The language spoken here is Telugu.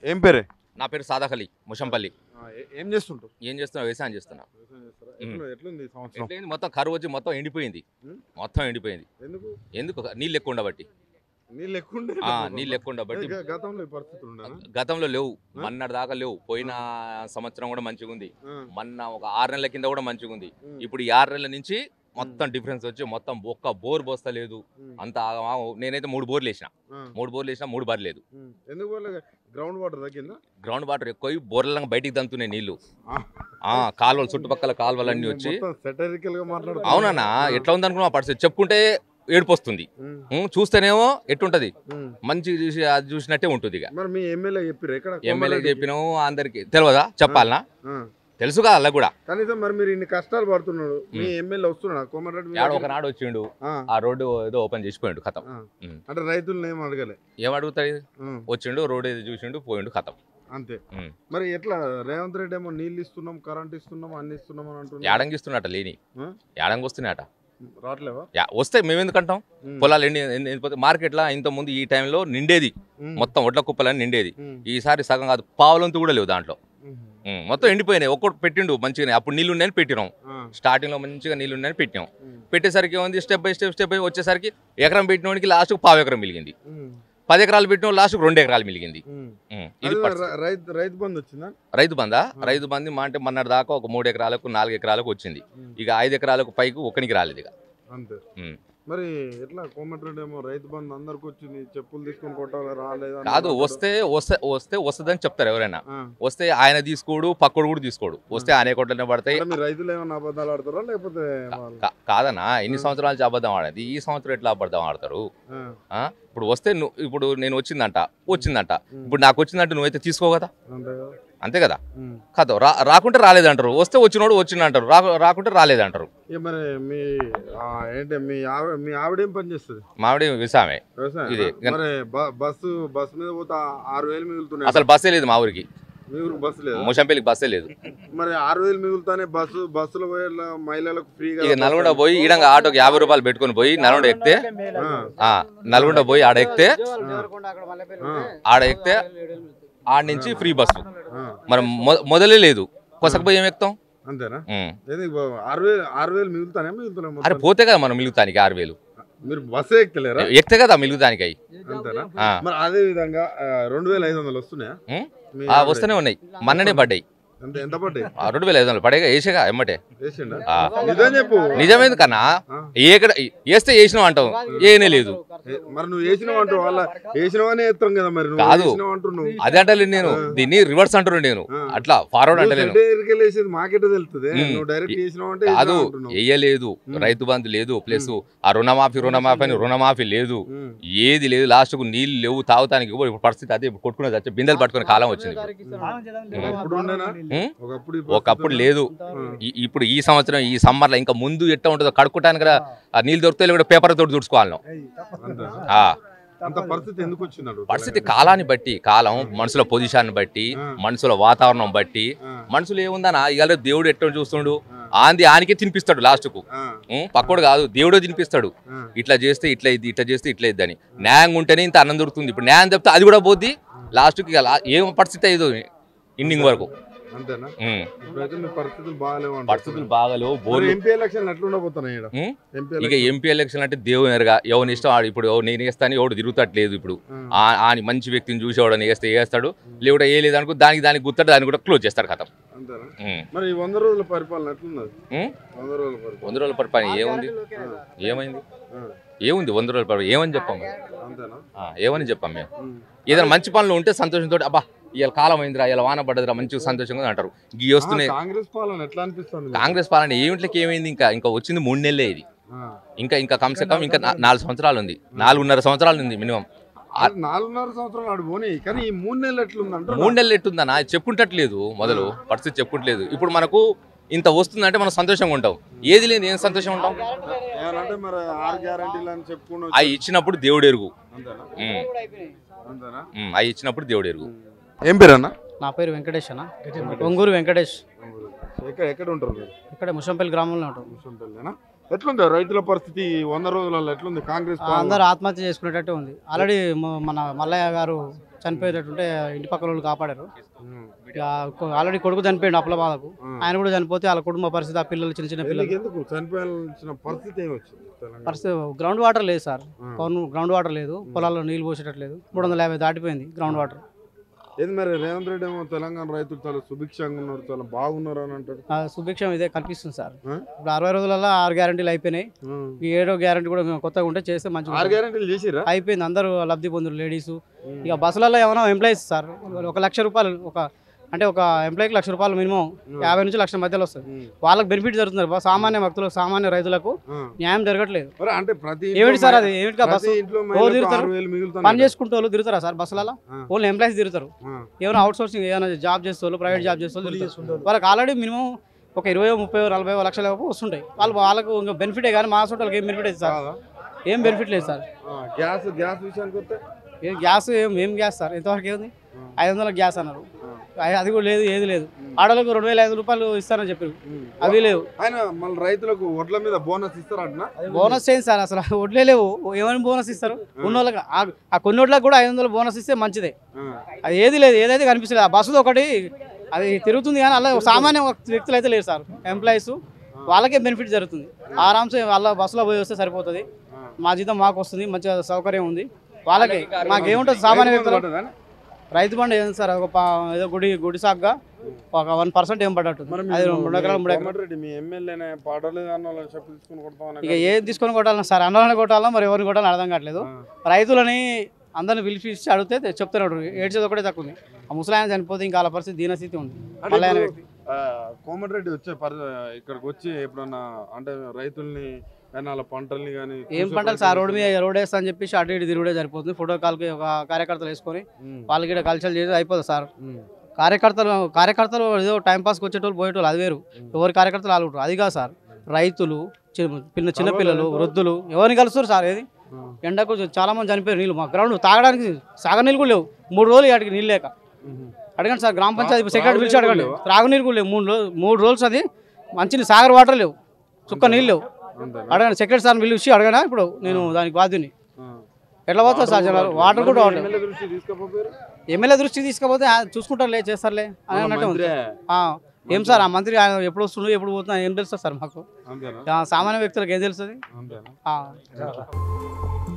ఏం పేరే నా పేరు సాదాఖలి ముషంపల్లి ఆ, ఏ- ఏం చేస్తుంటావు ఏం చేస్తున్నా వ్యవసాయం చేస్తున్నా ఎట్లా- ఎట్లుంది ఈ సంవత్సరం ఎట్లయింది మొత్తం కరువు వచ్చి మొత్తం ఎండిపోయింది ఉం? మొత్తం ఎండిపోయింది ఎందుకు ఎందుకు నీళ్ళు ఎక్కువ ఉండబట్టి నీళ్ళు ఎక్కువ ఉండే ఆ, నీళ్ళు ఎక్కువ ఉండబట్టి గ- గతంలో ఈ పరిస్థితులు ఉండేనా? గతంలో లేవు మన్నటి దాకా లేవు పోయిన సంవత్సరం కూడా మంచిగా ఉంది ఆ, మొన్న ఒక ఆరు నెలల కింద కూడా మంచిగా ఉంది ఉమ్, ఇప్పుడు ఈ ఆరు నెలల నుంచి మొత్తం డిఫరెన్స్ వచ్చి మొత్తం ఒక్క బోర్ బోస్తలేదు ఉమ్, అంత ఆగమాగం. నేనైతే మూడు బోర్లు వేసిన ఆ, మూడు బోర్లు వేసిన మూడు బార్ లేదు ఉమ్. ఎందుకు పోలే గ్రౌండ్ వాటర్ తగ్గిందా గ్రౌండ్ వాటర్ ఎక్కువ బోర్లలో బయటికి దంతున్నాయి నీళ్లు ఆ. ఆ కాలువలు చుట్టుపక్కల కాలువలన్నీ వచ్చి మొత్తం satirical గా మాట్లాడుతున్నావు. అవునన్నా ఎట్లా ఉందనుకున్నా పరిస్థితి చెప్పుకుంటే ఏడుపు వస్తుంది ఉమ్, ఉం, చూస్తేనేమో ఎట్టుంటది ఉమ్. మంచి చూసి అది చూసినట్టే ఉంటుంది ఇక మరి మీ ఎమ్మెల్యే చెప్పారు ఎక్కడ ఎమ్మెల్యే కోమారెడ్డికి? చెప్పినాము అందరికి తెలియదా చెప్పాలనా ఆ. తెలుసుగా అలా కూడా కనీసం మరి మీరు ఇన్ని కష్టాలు పడుతున్నాడు మీ ఎమ్మెల్యే వస్తున్నాడు కోమరెడ్డి మీ యాడ దగ్గరికి? ఒకనాడు వచ్చిండు ఆ, ఆ రోడ్డు ఏదో ఓపెన్ చేసిపోయిండు కథం ఆ. ఉమ్. అంటే రైతులను ఏం అడగలే ఏం అడుగుతాడు ఉమ్, వచ్చిండు రోడ్ ఏదో చూసిండు పోయిండు కథం అంతే ఉమ్. మరి ఎట్లా రేవంత్ రెడ్డి ఏమో నీళ్ళు ఇస్తున్నాం కరెంట్ ఇస్తున్నాం అన్ని ఇస్తున్నాం అని అంటున్నాడు యాడంగి ఇస్తున్నట లేని ఆ? యాడంగి వస్తున్నాయట రావట్లేవా యా వస్తే మేము ఎందుకంటాం ఉమ్, పొలాలు ఎండి ఎండి- ఎండిపోతే మార్కెట్లో ఇంత ముందు ఈ టైంలో నిండేది ఉమ్, మొత్తం ఒడ్ల కుప్పలని నిండేది ఉమ్, ఈసారి సగం కాదు పావులంతు కూడా లేవు దాంట్లో ఉమ్, ఉమ్, మొత్తం ఎండిపోయినాయి ఒక్కటి పెట్టిండు మంచిగానే అప్పుడు నీళ్ళు ఉన్నాయని పెట్టినాం ఆ, స్టార్టింగ్లో మంచిగా నీళ్ళు ఉన్నాయని పెట్టినాం ఉమ్, పెట్టేసరికి ఏముంది step by step step by వచ్చేసరికి ఎకరం పెట్టినోడికి లాస్ట్కి పావు ఎకరం మిలిగింది ఉమ్, పది ఎకరాలు పెట్టిన లాస్ట్కి రెండు ఎకరాలు మిలిగింది ఉమ్. ఉమ్, ఇది అదే పరిస్థితి. ర- రైతు రైతు బంధు వచ్చిందా రైతు బందా ఆ. రైతు బంది మా అంటే మొన్నటి దాకా ఒక మూడు ఎకరాలకు నాలుగు ఎకరాలకు వచ్చింది ఉమ్, ఇక ఐదు ఎకరాలకు పైకి ఒక్కనికి రాలేదు ఇక అంతే ఉమ్. మరి ఎట్లా కోమటిరెడ్డి ఏమో రైతు బంధు అందరికి వచ్చింది చెప్పులు తీసుకొని కొట్టాలి రాలేదు అని కాదు అంటాడు. వస్తే వస్తే వస్తే వస్తుందని చెప్తారు ఎవరైనా ఆ. వస్తే ఆయన తీసుకోడు పక్కడు కూడా తీసుకోడు వస్తే ఆయన కొట్టనే పడతాయి అంటే మీ రైతులు ఏమన్నా అబద్ధాలు ఆడతారా లేకపోతే వాళ్ళు- కా- కాదన్నా ఇన్ని సంవత్సరాల నుంచి అబద్ధం ఆడేది ఈ సంవత్సరం ఎట్లా అబద్ధం ఆడతారు ఆ, ఆ? ఇప్పుడు వస్తే నువ్వు ఇప్పుడు నేను వచ్చిందంట వచ్చిందంట ఉమ్, ఇప్పుడు నాకు వచ్చిందంటే నువ్వైతే తీసుకో కదా అంతే కదా అంతే కదా ఉమ్. కథ రా రాకుంటే రాలేదంటారు వస్తే వచ్చినోడు వచ్చిందంటారు రా రాకుంటే రాలేదంటారు ఇక మరి మీ ఆ, ఏంటి మీ ఆవిడ మీ ఆవిడ ఏం పని చేస్తుంది మామిడి విసామే వ్యవసాయం ఇది. మరి బ- బస్సు బస్సు మీద పోతే ఆ- ఆరు వేలు మిగులుతున్నాయి అసలు బస్సే లేదు మా ఊరికి మీ ఊరికి బస్సు లేదు ముషంపల్లికి బస్సే లేదు మరి ఆరు వేలు మిగులుతానే బస్సు బస్సులో పోయే మహిళలకు ఫ్రీగా ఇక నల్గొండ పోయి ఈడంగా ఆటోకి యాభై రూపాయలు పెట్టుకొని పోయి నల్గొండ ఎక్కితే ఆ, నల్గొండ పోయి ఆడ ఎక్కితే ఆడ ఎక్కితే ఆడ నుంచి ఫ్రీ బస్సు మరి మొ- మొదలే లేదు కొసకపోయి ఏం ఎక్కుతాం అంతేనా ఉం. ఎందుకు బాబు? ఆరు వేలు ఆరు వేలు మిగులుతానే మిగులుతున్నాయి అరే మొత్తం? పోతే కదా మనం మిలుగుతానికి ఆరు వేలు మీరు బస్సు ఎక్కలేరా ఎక్కితే కదా మిలుగుతానికి అయి అంతేనా ఆ. మరి అదే విధంగా ఆ, రెండు వేల ఐదు వందలు వస్తున్నాయా ఉం? మీ ఆ, ఆవిడ? వస్తూనే ఉన్నాయి మొన్ననే పడ్డాయి ఎంత ఎంత పడ్డాయి ఆ, రెండు వేల ఐదు వందలు పడేగా వేసేగా ఎమ్మటే వేసిండా ఆ. నిజం చెప్పు నిజమేంది కన్నా ఆ. ఏకడ వేస్తే వేసినాం అంటాం ఏనే లేదు ఏ- మరి నువ్వు వేసినావు అంటావు వాళ్ళ వేసినవనే ఎత్తాం కదా మరి నువ్వు కాదు. వేసినావు అంటున్నావు అదే అంటలేను నేను దీన్ని రివర్స్ అంటున్నాను నేను ఆ. అట్లా ఫార్వర్డ్ అంటలేను వేసేది మాకెట్ తెలుస్తుంది ఉమ్. నువ్వు డైరెక్ట్ వేసినావు అంటే కాదు వేసినావు అంటున్నావు. వేయలేదు ఉమ్. రైతు బంధు లేదు ప్లస్ ఆ రుణమాఫీ రుణమాఫీ అని రుణమాఫీ లేదు ఉమ్. ఏది లేదు లాస్ట్ కు నీళ్లు లేవు తాగుతానికి కూడా ఇప్పుడు పరిస్థితి అదే ఇప్పుడు కొట్టుకునేది వచ్చే బిందెలు పట్టుకునే కాలం వచ్చింది ఇప్పుడు. ఒకప్పుడు ఉండేనా ఉమ్? ఒకప్పుడు ఈ ఒకప్పుడు పరిస్థితి లేదు ఉమ్. ఈ- ఇప్పుడు ఈ సంవత్సరం ఈ సమ్మర్ లో ఇంకా ముందు ఎట్లా ఉంటుందో కడుక్కోటానికి రా- ఆ నీళ్ళు దొరికితే కూడా పేపర్ తోటి తుడుచుకోవాలి అంతే. ఆ అంత పరిస్థితి ఎందుకు వచ్చింది అడుగు పరిస్థితి కాలాన్ని బట్టి కాలం మనుషుల పొజిషన్ బట్టి ఆ. మనుషుల వాతావరణం బట్టి ఆ, మనుషులు ఏముందనా ఇవాళ దేవుడు ఎట్లా చూస్తుండు ఆ, ఆంది ఆనికే తినిపిస్తాడు లాస్ట్ కు ఆ, ఉం, పక్కోడు కాదు దేవుడే తినిపిస్తాడు ఆ. ఇట్లా చేస్తే ఇట్లా ఇది ఇట్లా చేస్తే ఇట్లా ఇద్దని న్యాయంగా ఉంటేనే ఇంత అన్నం దొరుకుతుంది ఇప్పుడు న్యాయం చెప్తే అది కూడా పోద్ది లాస్ట్కి ఇక లా- ఏం పరిస్థితి అయ్యేదో ఇండింగ్ వరకు అంతేనా ఉం. ఇప్పుడైతే మీ పరిస్థితులు బాగాలేవు అంటారు. పరిస్థితులు బాగాలేవు మరి బోర్లు ఎంపీ ఎలక్షన్ ఎట్లా ఉండబోతున్నాయి ఈడ? ఉం? ఎంపీ ఇక ఎలక్షన్. ఎంపీ ఎలక్షన్ అంటే దేవుని ఎరగా ఎవరిని ఇష్టం ఆడు ఇప్పుడు ఎవరు నేను వేస్తాను ఎవడు తిరుగుతట్లేదు ఇప్పుడు ఆ, ఆ- ఆని మంచి వ్యక్తిని చూసి ఎవడని వేస్తే వేస్తాడు లేవుడా ఏ లేదనుకో దానికి దానికి గుర్తాడు దాన్ని కూడా క్లోజ్ చేస్తారు కథం అంతేనా ఉం. మరి ఈ వంద రోజుల పరిపాలన ఎట్లున్నది ఉం? వంద రోజుల పరిపాలన వంద రోజుల పరిపాలన ఏముంది ఏమైంది ఆ, ఏముంది వంద రోజుల పరిపాలన ఏమని చెప్పాం మేము? అంతేనా ఆ, ఏమని చెప్పాం మేము ఉం. ఏదైనా మంచి పనులు ఉంటే సంతోషంతో అబ్బా ఇవాళ కాలం అయిందిరా ఇలా వాన పడ్డదిరా మంచి సంతోషంగా ఉంది అంటారు ఈ వస్తున్నాయి ఆ, కాంగ్రెస్ పాలన ఎట్లా అనిపిస్తుంది మీకు? కాంగ్రెస్ పాలన ఏమిట్లకి ఏమైంది ఇంకా ఇంకా వచ్చింది మూడు నెలలే ఇది ఆ. ఇంకా ఇంకా కమ్సే కమ్ ఇంకా నా- నాలుగు సంవత్సరాలు ఉంది నాలుగున్నర సంవత్సరాలు ఉంది మినిమం అది నాలుగున్నర సంవత్సరాలు ఆడు పోనీ కానీ ఈ మూడు నెలలు ఎట్లుంది అంటారు మూడు నెలలు ఎట్టుందన్నా చెప్పుకుంటట్లేదు మొదలు పరిస్థితి చెప్పుకుంటలేదు ఇప్పుడు మనకు ఇంత వస్తుందంటే మనం సంతోషంగా ఉంటాం ఏది లేదు ఏం సంతోషం ఉంటాం ఏమనంటే మరి ఆరు గ్యారంటీలు అని చెప్పుకుని అవి ఇచ్చినప్పుడు దేవుడు ఎరుగు అంతేనా ఉమ్, అంతేనా ఉమ్, అవి ఇచ్చినప్పుడు దేవుడు ఎరుగు ఏం పేరు అన్న నా పేరు వెంకటేష్ అన్న ఒంగూరు వెంకటేష్ ఎక్కడ ఎక్కడ ఉంటారు మీరు ఇక్కడ ముషంపల్లి గ్రామంలో ఉంటాం ముసంపల్లినా ఎట్లుంది రైతుల పరిస్థితి ఈ వంద రోజులలో ఎట్లుంది కాంగ్రెస్ ఆ, పాలన? అందరూ ఆత్మహత్య చేసుకునేటట్టు ఉంది ఆల్రెడీ మ- మన మల్లయ్య గారు చనిపోయేటట్టుంటే ఇంటి పక్కల వాళ్ళు కాపాడారు ఉమ్. ఇక కొ- ఆల్రెడీ కొడుకు చనిపోయాడు అప్పుల బాధకు ఉమ్. ఆయన కూడా చనిపోతే వాళ్ళ కుటుంబ పరిస్థితి ఆ పిల్లలు చిన్న చిన్న పిల్లలు ఎందుకు ఎందుకు చనిపోయాల్సిన పరిస్థితి ఏమి వచ్చింది తెలంగాణ పరిస్థితి గ్రౌండ్ వాటర్ లేదు సార్ ఉమ్. పవన్ గ్రౌండ్ వాటర్ లేదు పొలాల్లో నీళ్ళు పోసేటట్లేదు మూడు వందల యాభై దాటిపోయింది గ్రౌండ్ వాటర్ ఏది మరి రేవంత్ రెడ్డి ఏమో తెలంగాణ రైతులు చాలా సుభిక్షంగా ఉన్నారు చాలా బాగున్నారు అని అంటారు ఆ సుభిక్షం ఇదే కనిపిస్తుంది సార్ ఆ? ఇప్పుడు అరవై రోజులలో ఆరు గ్యారంటీలు అయిపోయినాయి ఉమ్. ఈ ఏడో గ్యారంటీ కూడా మేము కొత్తగా ఉంటే చేస్తే మంచిగా ఆరు ఉంటుంది. గ్యారెంటీలు చేసిరా అయిపోయింది అందరూ లబ్ధి పొందురు లేడీస్ ఇక బస్సులలో ఏమైనా ఎంప్లాయీస్ సార్ ఒక లక్ష రూపాయలు ఒక అంటే ఒక ఎంప్లాయీకి లక్ష రూపాయలు మినిమం యాభై నుంచి లక్షల మధ్యలో వస్తుంది వాళ్ళకి బెనిఫిట్ జరుగుతుంది బా- సామాన్య భక్తులకు సామాన్య రైతులకు న్యాయం జరగట్లేదు మరి అంటే ప్రతి ఇంట్లో ఏమిటి సార్ మహి- అది ఏమిటి బస్సు ప్రతి ఇంట్లో రోజు మహిళలకు తిరుగుతారు. ఆరు వేలు మిగులుతున్నాయి పని చేసుకుంటూ వాళ్ళు తిరుగుతారా సార్ బస్సులలో ఆ. ఓన్లీ ఎంప్లాయీస్ తిరుగుతారు ఆ. ఏమైనా అవుట్ సోర్సింగ్ ఏమైనా జాబ్ చేస్తే వాళ్ళు ప్రైవేట్ జాబ్ చేస్తే వాళ్ళు తిరుగుతారు. వాళ్ళకి ఆల్రెడీ మినిమం ఒక ఇరవై ముప్పై నలభై లక్షల వరకు వస్తుంటాయి వాళ్ళు వాళ్ళకు ఇంకా బెనిఫిటే కానీ మా వాళ్ళకి ఏం బెనిఫిట్ లేదు సార్ కాదా? ఏం బెనిఫిట్ లేదు సార్ ఆ, గ్యాస్ గ్యాస్ విషయానికి వస్తే ఏం గ్యాస్ ఏం ఏం గ్యాస్ సార్ ఎంతవరకు ఏముంది ఆ. ఐదు వందల గ్యాస్ అన్నారు ఆ. అయి- అది కూడా లేదు ఏది లేదు ఆడలకు రెండు వేల ఐదు రూపాయలు ఇస్తారని చెప్పారు ఉమ్. అవి లేవు ఆయన మళ్ళీ రైతులకు వడ్ల మీద బోనస్ ఇస్తారంటున్నా బోనస్ ఏంటి సార్ అసలు వడ్లే లేవు ఏమైనా బోనస్ ఇస్తారు ఉన్న వాళ్ళకి ఆ- ఆ కొన్ని వడ్లకు కూడా ఐదు వందలు బోనస్ ఇస్తే మంచిదే ఆ. అది ఏది లేదు ఏదైతే కనిపిస్తలేదు ఆ బస్సుది ఒకటి అది తిరుగుతుంది కానీ అలా సామాన్య వ్యక్తులు అయితే లేరు సార్ ఎంప్లాయీస్ వాళ్ళకే బెనిఫిట్ జరుగుతుంది ఆరామ్సే వాళ్ళ బస్సులో పోయి వస్తే సరిపోతుంది ఆ. మా జీతం మాకు వస్తుంది మంచిగా సౌకర్యం ఉంది వాళ్ళకి మాకేముంటుంది సామాన్య వ్యక్తులు పడ్డదా? రైతు బండి ఏంది సార్ ఒక పా- ఏదో గుడి గుడి సాగ్గా ఒక వన్ పర్సెంట్ ఏం పడ్డట్టు మరి అది మీరు- రెండు ఎకరాలు మూడు మీ ఎకరాలు కోమటిరెడ్డి మీ ఎమ్మెల్యేనే పాడలేదు అన్న వాళ్ళని చెప్పు తీసుకుని కొడతామని ఇక ఏది తీసుకొని కొట్టాలన్నా సార్ అన్నోళ్ళని కొట్టాలన్నా మరి ఎవరిని కొట్టాలని అర్థం కావట్లేదు రైతులని అందరిని పిలిపించి అడిగితే చెప్తున్నాడు ఏడ్చేది ఒకటే తక్కువ ఉంది ఆ ముసలాయన చనిపోతే ఇంకా వాళ్ళ పరిస్థితి దీనస్థితి ఉంది అంటే మళ్ళీ ఆయన ఇప్పుడు, ఆ, కోమటిరెడ్డి వచ్చే పరి ఇక్కడికి వచ్చి ఎప్పుడన్నా అంటే రైతుల్ని కానీ వాళ్ళ పంటల్ని కానీ ఏం పంటలు సార్ రోడ్డు మీద రోడ్ వేస్తా అని చెప్పేసి అటు ఇటు తిరుగుడే సరిపోతుంది ఫోటో కాల్కి ఒక కార్యకర్తలు వేసుకొని వాళ్ళకి ఇక్కడ కల్చర్ చేసి అయిపోతుంది సార్ కార్యకర్తలు కార్యకర్తలు ఏదో టైం పాస్కి వచ్చేటోళ్ళు పోయేటోళ్ళు అది వేరు ఎవరి కార్యకర్తలు వాళ్ళు ఉంటారు అది కాదు సార్ రైతులు చిన్న పిల్ల చిన్నపిల్లలు వృద్ధులు ఎవరిని కలుస్తారు సార్ ఏది ఎండకు చాలా మంది చనిపోయారు నీళ్ళు మా గ్రౌండ్ తాగడానికి సాగనీళ్ళు కూడా లేవు మూడు రోజులు వాటికి నీళ్ళు లేక అడగండి సార్ గ్రామ పంచాయతీ సెక్రటరీ పిలిచి అడగండి త్రాగునీరు కూడా లేవు మూడు రోజులు మూడు రోజులు అది మంచి సాగర్ వాటర్ లేవు చుక్క నీళ్ళు లేవు అడగండి సెక్రటరీ సార్ పిలిచి అడగనా ఇప్పుడు నేను దానికి బాధ్యుని ఎట్లా పోతుంది సార్ జనాలు వాటర్ కూడా రావట్లేదు ఎమ్మెల్యే దృష్టి తీసుకోపోయారు ఎమ్మెల్యే దృష్టికి తీసుకపోతే ఆ, చూసుకుంటారులే చేస్తారులే అని అన్నట్టు ఉంది. ఆ, ఏం సార్ ఆ మంత్రి ఆయన ఎప్పుడు వస్తుండో ఎప్పుడు పోతున్నా ఏం తెలుస్తుంది సార్ మాకు అంతేనా ఆ, సామాన్య వ్యక్తులకు ఏం తెలుస్తుంది అంతేనా ఆ.